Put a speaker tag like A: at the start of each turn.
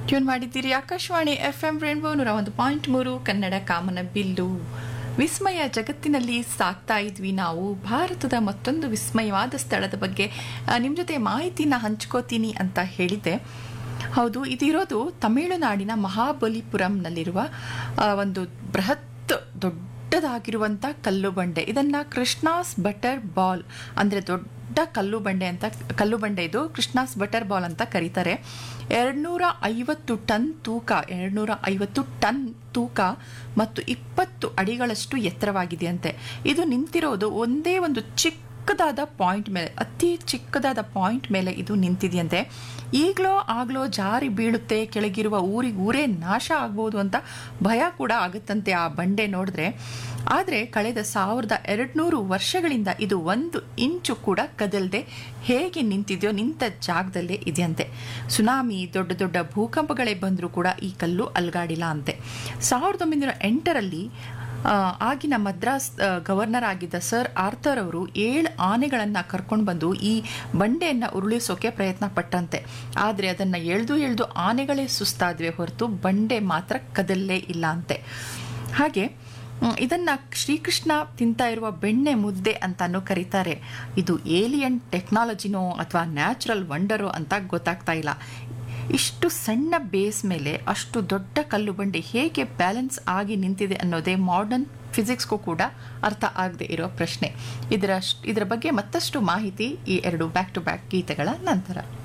A: tune ಮಾಡಿದ್ದೀರಿ Akashvani F M rainbow ನೂರ ಒಂದು ಪಾಯಿಂಟ್ ಮೂರು ಕನ್ನಡ ಕಾಮನ ಬಿಲ್ಲು ವಿಸ್ಮಯ ಜಗತ್ತಿನಲ್ಲಿ ಸಾಕ್ತಾ ಇದ್ವಿ ನಾವು ಭಾರತದ ಮತ್ತೊಂದು ವಿಸ್ಮಯವಾದ ಸ್ಥಳದ ಬಗ್ಗೆ ನಿಮ್ಮ ಜೊತೆ ಮಾಹಿತಿನ ಹಂಚ್ಕೋತೀನಿ ಅಂತ ಹೇಳಿದ್ದೆ ಹೌದು ಇದಿರೋದು ತಮಿಳುನಾಡಿನ ಮಹಾಬಲಿಪುರಂನಲ್ಲಿರುವ ಆ, ಒಂದು ಬೃಹತ್ ದೊಡ್ಡದಾಗಿರುವಂಥ ಕಲ್ಲು ಬಂಡೆ ಇದನ್ನ ಕೃಷ್ಣಾಸ್ ಬಟರ್ ಬಾಲ್ ಅಂದರೆ ದೊಡ್ಡ ಕಲ್ಲು ಬಂಡೆ ಅಂತ ಕಲ್ಲು ಬಂಡೆ ಇದು ಕೃಷ್ಣಾಸ್ ಬಟರ್ ಬಾಲ್ ಅಂತ ಕರೀತಾರೆ ಎರಡ್ನೂರ ಐವತ್ತು ಟನ್ ತೂಕ ಎರಡ್ನೂರ ಐವತ್ತು ಟನ್ ತೂಕ ಮತ್ತು ಇಪ್ಪತ್ತು ಅಡಿಗಳಷ್ಟು ಎತ್ತರವಾಗಿದೆಯಂತೆ ಇದು ನಿಂತಿರೋದು ಒಂದೇ ಒಂದು ಚಿಕ್ಕದಾದ ಪಾಯಿಂಟ್ ಮೇಲೆ ಅತಿ ಚಿಕ್ಕದಾದ ಪಾಯಿಂಟ್ ಮೇಲೆ ಇದು ನಿಂತಿದೆಯಂತೆ ಈಗಲೋ ಆಗ್ಲೋ ಜಾರಿ ಬೀಳುತ್ತೆ ಕೆಳಗಿರುವ ಊರಿಗೆ ಊರೇ ನಾಶ ಆಗ್ಬೋದು ಅಂತ ಭಯ ಕೂಡ ಆಗುತ್ತಂತೆ ಆ ಬಂಡೆ ನೋಡಿದ್ರೆ ಆದರೆ ಕಳೆದ ಸಾವಿರದ ಎರಡುನೂರು ವರ್ಷಗಳಿಂದ ಇದು ಒಂದು ಇಂಚು ಕೂಡ ಕದಲದೆ ಹೇಗೆ ನಿಂತಿದೆಯೋ ನಿಂತ ಜಾಗದಲ್ಲೇ ಇದೆಯಂತೆ ಸುನಾಮಿ ದೊಡ್ಡ ದೊಡ್ಡ ಭೂಕಂಪಗಳೇ ಬಂದರೂ ಕೂಡ ಈ ಕಲ್ಲು ಅಲ್ಗಾಡಿಲ್ಲ ಅಂತೆ ಸಾವಿರದ ಒಂಬೈನೂರ ಎಂಟರಲ್ಲಿ ಆ, ಆಗಿನ ಮದ್ರಾಸ್ ಆ, ಗವರ್ನರ್ ಆಗಿದ್ದ ಸರ್ ಆರ್ಥರ್ ಅವರು ಏಳು ಆನೆಗಳನ್ನು ಕರ್ಕೊಂಡು ಬಂದು ಈ ಬಂಡೆಯನ್ನು ಉರುಳಿಸೋಕೆ ಪ್ರಯತ್ನ ಪಟ್ಟಂತೆ ಆದರೆ ಅದನ್ನು ಎಳೆದು ಎಳೆದು ಆನೆಗಳೇ ಸುಸ್ತಾದ್ವೆ ಹೊರತು ಬಂಡೆ ಮಾತ್ರ ಕದಲ್ಲೇ ಇಲ್ಲ ಅಂತೆ ಹಾಗೆ ಮ್, ಇದನ್ನ ಶ್ರೀಕೃಷ್ಣ ತಿಂತಾ ಇರುವ ಬೆಣ್ಣೆ ಮುದ್ದೆ ಅಂತಾನು ಕರೀತಾರೆ ಇದು ಏಲಿಯನ್ ಟೆಕ್ನಾಲಜಿನೋ ಅಥವಾ ನ್ಯಾಚುರಲ್ ವಂಡರೋ ಅಂತ ಗೊತ್ತಾಗ್ತಾ ಇಲ್ಲ ಇಷ್ಟು ಸಣ್ಣ ಬೇಸ್ ಮೇಲೆ ಅಷ್ಟು ದೊಡ್ಡ ಕಲ್ಲು ಬಂಡೆ ಹೇಗೆ ಬ್ಯಾಲೆನ್ಸ್ ಆಗಿ ನಿಂತಿದೆ ಅನ್ನೋದೇ ಮಾಡರ್ನ್ ಫಿಸಿಕ್ಸ್ಗೂ ಕೂಡ ಅರ್ಥ ಆಗದೆ ಇರೋ ಪ್ರಶ್ನೆ ಇದರ ಇದರ ಬಗ್ಗೆ ಮತ್ತಷ್ಟು ಮಾಹಿತಿ ಈ ಎರಡು ಬ್ಯಾಕ್ ಟು ಬ್ಯಾಕ್ ಗೀತೆಗಳ ನಂತರ